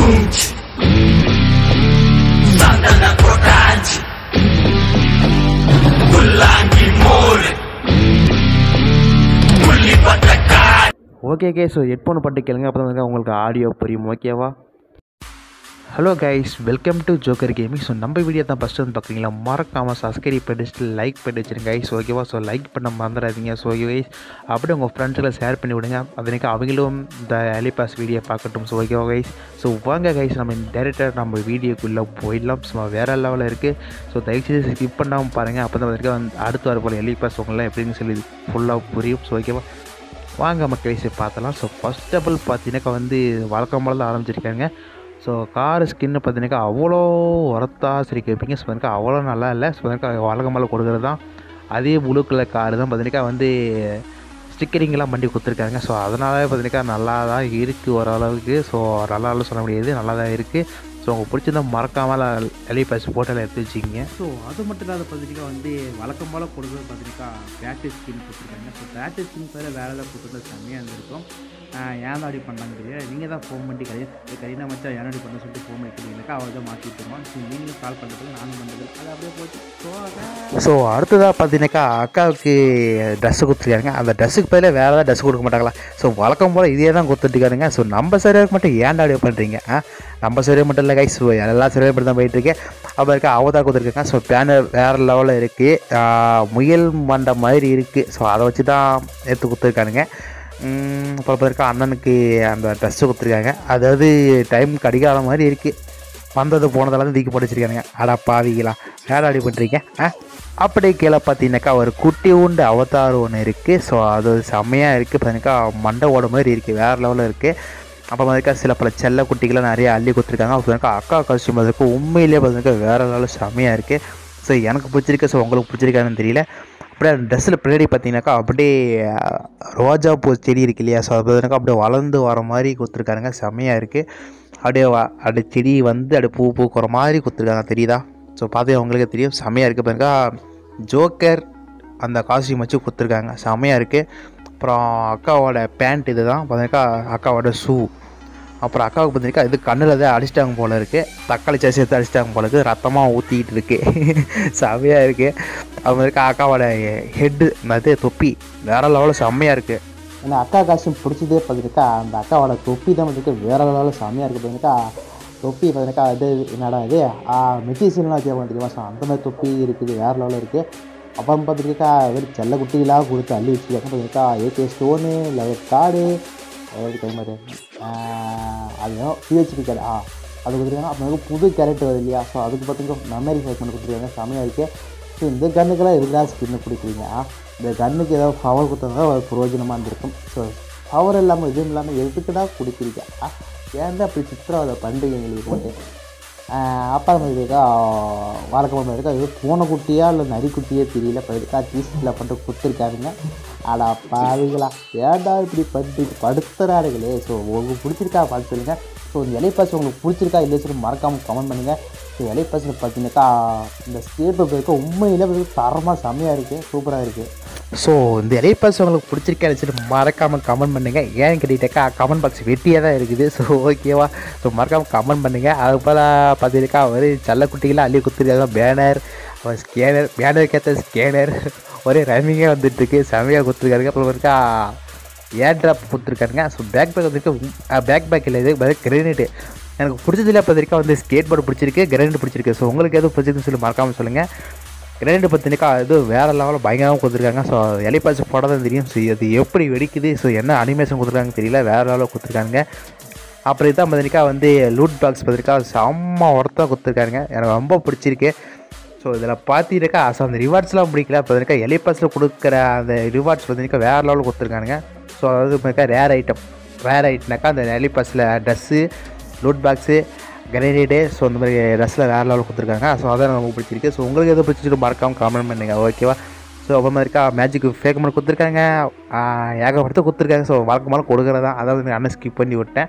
பூஞ்ச் சந்தன கொட்டாஞ்ச் முல்லாங்கி மோர் புள்ளி பட்ட கார் ஓகே ஓகே ஸோ ஹெட்ஃபோன் பட்டு கேளுங்க அப்போ தான் உங்களுக்கு ஆடியோ புரியும் ஓகேவா hello guys welcome to Joker Gaming so நம்ம வீடியோ தான் ஃபஸ்ட்டு வந்து பார்க்குறீங்களா மறக்காமல் சப்ஸ்கிரைப் பண்ணிட்டு லைக் பண்ணி வச்சுருங்க கைஸ் ஓகேவா ஸோ லைக் பண்ண மறந்துடாதீங்க ஸோ கைஸ் அப்படியே உங்கள் ஃப்ரெண்ட்ஸுக்கு ஷேர் பண்ணி விடுங்க அதனைக்கு அவங்களும் இந்த எலிபாஸ் வீடியோ பார்க்கட்டும் ஸோ ஓகேவா கைஸ் ஸோ வாங்க கைஸ் நம்ம டேரெக்டாக நம்ம வீடியோக்குள்ளே போயிடலாம் சும்மா வேறு லெவலில் இருக்குது ஸோ தயவுசெய்து ஸ்கிப் பண்ணாமல் பாருங்கள் அப்போ தான் வரைக்கும் அடுத்து வர போல் எலிபாஸ் உங்களாம் எப்படின்னு சொல்லி ஃபுல்லாக புரியும் ஸோ ஓகேவா வாங்க மக்களே பார்த்தலாம் ஸோ ஃபஸ்ட் ஆஃப் ஆல் பார்த்தீங்கன்னாக்கா வந்து வழக்கம் போல தான் ஆரம்பிச்சிருக்காங்க ஸோ கார் ஸ்கின்னு பார்த்தீங்கன்னாக்கா அவ்வளோ ஒரத்தாக சரி கேட்பீங்க ஸோ பார்த்தீங்கன்னா அவ்வளோ நல்லா இல்லை ஸோ பார்த்தீங்கன்னா வழக்கம் போல கொடுக்குறது தான் அதே ப்ளூ கலர் கார் தான் பார்த்தீங்கன்னா வந்து ஸ்டிக்கரிங்லாம் பண்ணி கொடுத்துருக்காங்க ஸோ அதனால பார்த்தீங்கன்னா நல்லா தான் இருக்குது ஓரளவுக்கு ஸோ நல்லா இல்லை சொல்ல முடியாது நல்லா தான் இருக்குது ஸோ உங்களுக்கு பிடிச்சிருந்தா மறக்காமல் எலி பாஸ் ஃபோட்டோவில் எடுத்து வச்சுக்கிங்க ஸோ அது மட்டும் இல்லாத பார்த்தீங்கன்னா வந்து வழக்கம் போல் கொடுக்குறது பார்த்தீங்கன்னா பேட்டு ஸ்கின் கொடுத்துருக்காங்க ஸோ பேட்டு ஸ்கின் பேர் வேறு ஏதாவது கொடுத்துருந்தா செம்மையாக இருந்திருக்கும் ஆஹ் ஏன் அப்படி பண்ணாங்க தெரியாது நீங்கள் தான் ஃபோன் பண்ணி கரி கரீனா மச்சா ஏன் அப்படி பண்ண சொல்லிட்டு ஃபோன் பண்ணிக்கிறீங்கனாக்கா அவள் தான் மாற்றி விட்டுருவோம் ஸோ நீங்களும் கால் பண்ணுறது நானும் பண்ணுறது அது அப்படியே போச்சு ஸோ ஸோ அடுத்ததாக பார்த்தீங்கன்னாக்கா அக்காவுக்கு ட்ரெஸ்ஸு கொடுத்துருக்காங்க அந்த ட்ரெஸ்ஸுக்கு பதிலாக வேறு ஏதாவது ட்ரெஸ் கொடுக்க மாட்டாங்களா ஸோ வழக்கம் போல் இதே தான் கொடுத்துட்டுருக்காருங்க ஸோ நம்ம சரியாக மட்டும் ஏன்டா அப்படியே பண்ணுறீங்க ஆ நம்ம சரியாக மட்டும் இல்லை கைஸ் ஸோ எல்லா சரியாக மட்டும் தான் போயிட்டுருக்கேன் அப்போ இருக்க அவதா கொடுத்துருக்காங்க ஸோ பேனர் வேறு லெவலில் இருக்குது முயல் மண்டை மாதிரி இருக்குது ஸோ அதை வச்சு தான் எடுத்து கொடுத்துருக்கானுங்க உம், அப்புறம் இருக்க அண்ணனுக்கு அந்த ட்ரெஸ்ஸு கொடுத்துருக்காங்க அதாவது டைம் கடிகால மாதிரி இருக்குது வந்தது போனதெல்லாம் தூக்கி போட்டு வச்சிருக்கானுங்க அடா பாவிங்களா வேலை அடி பண்ணுறீங்க ஆ அப்படியே கீழே பார்த்தீங்கன்னாக்கா ஒரு குட்டி உண்டு அவதார் ஒன்று இருக்குது ஸோ அது செம்மையாக இருக்குது பார்த்தீங்கன்னாக்கா மண்டை ஓட மாதிரி இருக்குது வேறு லெவலில் இருக்குது அப்புறம் இருக்கா சில பல செல்ல குட்டிகள்லாம் நிறைய அள்ளி கொடுத்துருக்காங்க அப்புறம் இருக்கா அக்கா காஸ்டியூம் அதுக்கு உண்மையிலேயே பார்த்தீங்கன்னா வேறு லெவலில் செம்மையாக இருக்குது ஸோ எனக்கு பிடிச்சிருக்கு ஸோ உங்களுக்கு பிடிச்சிருக்கான்னு தெரியல அப்படியே அந்த ட்ரெஸ்ஸில் பின்னாடி பார்த்தீங்கன்னாக்கா அப்படியே அஹ், ரோஜா பூ செடி இருக்கு இல்லையா ஸோ அது பார்த்தீங்கன்னா அப்படியே வளர்ந்து வர மாதிரி கொடுத்துருக்காருங்க செம்மையாக இருக்குது அப்படியே வ அப்படியே செடி வந்து அப்படியே பூ பூக்கிற மாதிரி கொடுத்துருக்காங்க தெரியுதா ஸோ பார்த்து அவங்களுக்கு தெரியும் செம்மையாக இருக்குது பாருங்க ஜோக்கர் அந்த காஸ்டியூம் வச்சு கொடுத்துருக்காங்க செம்மையாக இருக்குது அப்புறம் அக்காவோட பேண்ட் இது தான் பார்த்தீங்கன்னாக்கா அக்காவோட ஷூ அப்புறம் அக்காவுக்கு பார்த்தீங்கன்னா இது கண்ணில் தான் அடிச்சிட்டாங்க போல இருக்குது தக்காளி சாசி எடுத்து அடிச்சிட்டாங்க போல இருக்குது ரத்தமாக ஊற்றிக்கிட்டு இருக்கு செம்மையாக இருக்குது அது மாதிரி அக்காவோட ஹெட்டு அது தொப்பி வேற லெவலில் செம்மையாக இருக்குது எனக்கு அக்கா காஸ்டியூம் பிடிச்சதே பார்த்துருக்கா அந்த அக்காவோட தொப்பி தான் பார்த்துருக்க வேற லெவலில் செம்மையாக இருக்குது பார்த்துருக்கா தொப்பி பார்த்துருக்கா இது என்னடா இது மெட்டிசன்லாம் வச்சுருப்பாங்க தெரியுமா ஸோ அந்த மாதிரி தொப்பி இருக்குது வேறு லெவலில் இருக்குது அப்புறம் பார்த்துருக்கா வெறும் செல்ல குட்டிகளாக கொடுத்து அள்ளி வச்சுருக்காங்க பார்த்துருக்கா ஏகே ஸ்டோனு லெவல் கார்டு அதாவது கை மாதிரி அது பிஹெச்டி கார்டு ஆ அது கொடுத்துருக்காங்க அப்புறம் புது கேரக்டர் வருது இல்லையா ஸோ அதுக்கு பார்த்தீங்கன்னா மெமரி செலக்ட் கொடுத்துருக்காங்க செம்மையாக இருக்குது ஸோ இந்த கன்னுக்கெல்லாம் எதுனா ஸ்கின்னு கொடுக்குறீங்க ஆ? இந்த கன்னுக்கு ஏதாவது பவர் கொடுத்தா ஒரு பிரயோஜனமாக இருந்திருக்கும் ஸோ பவர் இல்லாமல் எதுவும் இல்லாமல் எதுக்குடா குடிக்கிறீங்க ஆ? ஏன்டா அப்படி சித்திரவதை பண்ணுறீங்க எங்களுக்கு போட்டு அப்பா இருக்கா வழக்கமாக இருக்கா ஏதோ பூனைக்குட்டியா இல்லை நரிக்குட்டியே தெரியல இப்போ இருக்கா டீஷர்ட்டில் பண்ணிட்டு கொடுத்துருக்காருங்க அடா பாவிகளா ஏன்டா இப்படி பண்ணுறீங்க படுத்துறாருங்களே ஸோ உங்களுக்கு பிடிச்சிருக்கா பார்த்து சொல்லுங்கள் ஸோ இந்த இலைப்பாசி உங்களுக்கு பிடிச்சிருக்கா இல்லையா சொல்லி மறக்காமல் கமெண்ட் பண்ணுங்கள் ஸோ இலைப்பாசியில் பார்த்தீங்கன்னாக்கா இந்த ஸ்டேட் பேப்பர் இருக்க உண்மையிலே வந்து தரமாக செம்மையாக இருக்குது சூப்பராக இருக்குது ஸோ இந்த இலைப்பாஸ் உங்களுக்கு பிடிச்சிருக்கா சொல்லிட்டு மறக்காமல் கமெண்ட் பண்ணுங்கள் ஏன்னு கேட்டிட்டாக்கா கமெண்ட் பாக்ஸ் வெட்டியாக தான் இருக்குது ஸோ ஓகேவா ஸோ மறக்காமல் கமெண்ட் பண்ணுங்கள் அது போல் பார்த்துருக்கா ஒரு செல்லக்குட்டிகளாக அள்ளி கொடுத்துருக்காங்க பேனர் ஸ்கேனர் பேனருக்கு ஏற்ற ஸ்கேனர் ஒரே ரன்னிங்காக வந்துட்டுருக்கு செமையாக கொடுத்துருக்காருங்க அப்புறம் இருக்கா ஏர் ட்ராப் கொடுத்துருக்காருங்க ஸோ பேக் பேக் வந்துருக்கு பேக் பேக் இல்லை இது பதில் கிரேனேட்டு எனக்கு பிடிச்சதில்ல பார்த்துருக்கா வந்து ஸ்கேட் போர்டு பிடிச்சிருக்கு கிரேனேட் பிடிச்சிருக்கு ஸோ உங்களுக்கு எதுவும் பிடிச்சிருக்குன்னு சொல்லி மறக்காமல் சொல்லுங்கள் கிரேனேட் பார்த்தினாக்கா இது வேறு லெவலில் பயங்கரமாக கொடுத்துருக்காங்க ஸோ எலிபாஸ் போட தான் தெரியும் ஸோ அது எப்படி வெடிக்குது ஸோ என்ன அனிமேஷன் கொடுத்துருக்காங்க தெரியல வேறு லெவலில் கொடுத்துருக்காங்க அப்புறம் இதான் பார்த்தினாக்கா வந்து லூட் பாக்ஸ் பார்த்திருக்கா செம்ம ஒர்த்தாக கொடுத்துருக்காங்க எனக்கு ரொம்ப பிடிச்சிருக்கு ஸோ இதில் பார்த்தீங்கன்னாக்கா ஸோ அந்த ரிவார்ட்ஸ்லாம் பிடிக்கல பார்த்தினாக்கா எலிபாஸில் கொடுக்குற அந்த ரிவார்ட்ஸ் பார்த்தினாக்கா வேறு லெவலில் கொடுத்துருக்காங்க ஸோ அதாவது பார்த்தினாக்கா ரேர் ஐட்டம் ரேர் ஐட்டம்னாக்கா அந்த எலிபாஸில் dress loot box grenade so இந்த மாதிரி ட்ரெஸ்ஸில் வேறு லெவலில் கொடுத்துருக்காங்க ஸோ அதான் எனக்கு ரொம்ப பிடிச்சிருக்கு ஸோ உங்களுக்கு எது பிடிச்சிட்டு மறக்காமல் கமெண்ட் பண்ணுங்க ஓகேவா ஸோ அப்புறமா இருக்கா மேஜிக் ஃபேக் பண்ணி கொடுத்துருக்காங்க ஆஹ் ஏகப்பட்ட கொடுத்துருக்காங்க ஸோ வழக்கமாக கொடுக்குறதா அதாவது அண்ணன் ஸ்கிப் பண்ணி விட்டேன்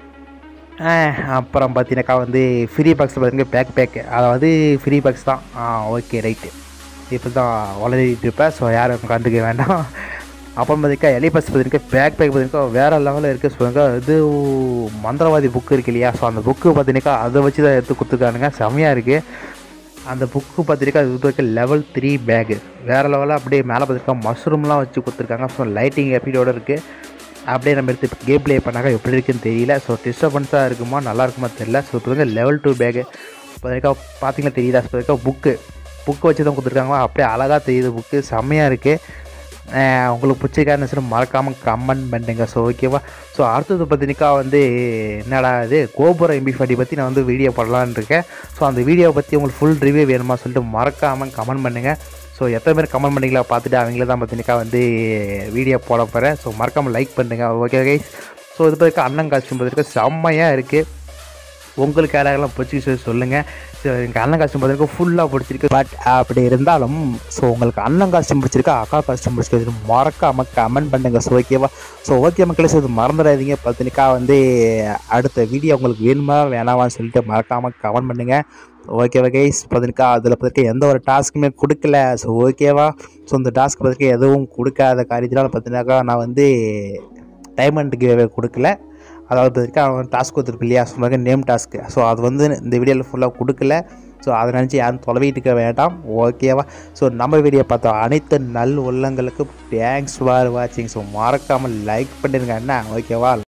ஆஹ் அப்புறம் பார்த்தீங்கன்னாக்கா வந்து ஃப்ரீ பாக்ஸ் பாருங்க பேக் பேக் அதாவது ஃப்ரீ பாக்ஸ் தான் ஆ ஓகே ரைட்டு இப்போ தான் வளரிட்டு இருப்பேன் ஸோ யாரும் கண்டுக்க வேண்டாம் அப்புறம் பார்த்தீங்கன்னா எலிபஸ் பார்த்தீங்கன்னா பேக் பேக் பார்த்தீங்கன்னா வேறு லெவலில் இருக்குது சொல்லுங்க இது மந்திரவாதி புக்கு இருக்கு இல்லையா ஸோ அந்த புக்கு பார்த்தீங்கன்னா அதை வச்சு தான் எடுத்து கொடுத்துருக்கானுங்க செமையாக இருக்குது அந்த புக்கு பார்த்துருக்கா இது இருக்க லெவல் த்ரீ பேகு வேறு லெவலில் அப்படியே மேலே பார்த்துருக்கா மஷ்ரூம்லாம் வச்சு கொடுத்துருக்காங்க ஸோ லைட்டிங் எபிடோட இருக்குது அப்படியே நம்ம எடுத்து கேம் ப்ளே பண்ணாக்க எப்படி இருக்குன்னு தெரியல ஸோ டிஸ்டர்பன்ஸாக இருக்குமா நல்லா இருக்குமா தெரியல ஸோ இப்போ வந்து லெவல் டூ பேகு இப்போ பார்த்தீங்கன்னா தெரியுதா இப்போ புக்கு புக்கு வச்சு தான் கொடுத்துருக்காங்க அப்படியே அழகாக தெரியுது புக்கு செம்மையாக இருக்குது உங்களுக்கு பிடிச்சிருக்கான்னு சொல்லி மறக்காமல் கமெண்ட் பண்ணுங்க ஸோ ஓகேவா ஸோ அடுத்தது பார்த்தீங்கன்னா வந்து என்னடா இது கோபுரம் எம்பி ஃபார்ட்டி பற்றி நான் வந்து வீடியோ போடலான்னு இருக்கேன் ஸோ அந்த வீடியோவை பற்றி உங்களுக்கு ஃபுல் ரிவ்யூ வேணுமா சொல்லிட்டு மறக்காமல் கமெண்ட் பண்ணுங்கள் ஸோ எத்தனை பேர் கமெண்ட் பண்ணிங்களா பார்த்துட்டு அவங்கள தான் பார்த்தீங்கன்னா வந்து வீடியோ போட போகிறேன் ஸோ மறக்காமல் லைக் பண்ணுங்கள் ஓகே கைஸ் ஸோ இது பார்த்துக்க அண்ணன் காஸ்டியூம் பார்த்துருக்க செம்மையாக இருக்குது உங்களுக்கு யாரெல்லாம் பிடிச்சி சொல்லி சொல்லுங்கள் ஸோ எங்கள் அண்ணன் காஸ்டியூம் பார்த்துருக்க ஃபுல்லாக பிடிச்சிருக்கு பட் அப்படி இருந்தாலும் ஸோ உங்களுக்கு அண்ணன் காஸ்டியூம் பிடிச்சிருக்கா அக்கா காஸ்டியூம் பிடிச்சிருக்கு மறக்காமல் கமெண்ட் பண்ணுங்கள் ஸோ ஓகேவா ஸோ ஓகே மக்களே ஸோ இது மறந்துடாதீங்க பார்த்தினிக்கா வந்து அடுத்த வீடியோ உங்களுக்கு வேணுமா வேணாமான்னு சொல்லிட்டு மறக்காமல் கமெண்ட் பண்ணுங்கள் ஓகேவா கைஸ் பார்த்தினிக்கா அதில் பார்த்துருக்க எந்த ஒரு டாஸ்க்குமே கொடுக்கல ஸோ ஓகேவா ஸோ இந்த டாஸ்க் பார்த்துருக்க எதுவும் கொடுக்காத காரியத்தினால பார்த்தினாக்கா நான் வந்து டைமண்ட் கிவே கொடுக்கல அதாவது பார்த்திருக்கா அவன் டாஸ்க் கொடுத்துருக்கு இல்லையா சொன்னாங்க நேம் டாஸ்க்கு ஸோ அது வந்து இந்த வீடியோவில் ஃபுல்லாக கொடுக்கல ஸோ அதை நினச்சி யாரும் தொலைவிட்டு இருக்க வேண்டாம் ஓகேவா ஸோ நம்ம வீடியோ பார்த்தோம் அனைத்து நல் உள்ளங்களுக்கு தேங்க்ஸ் ஃபார் வாட்சிங் ஸோ மறக்காமல் லைக் பண்ணிடுங்க என்ன ஓகேவா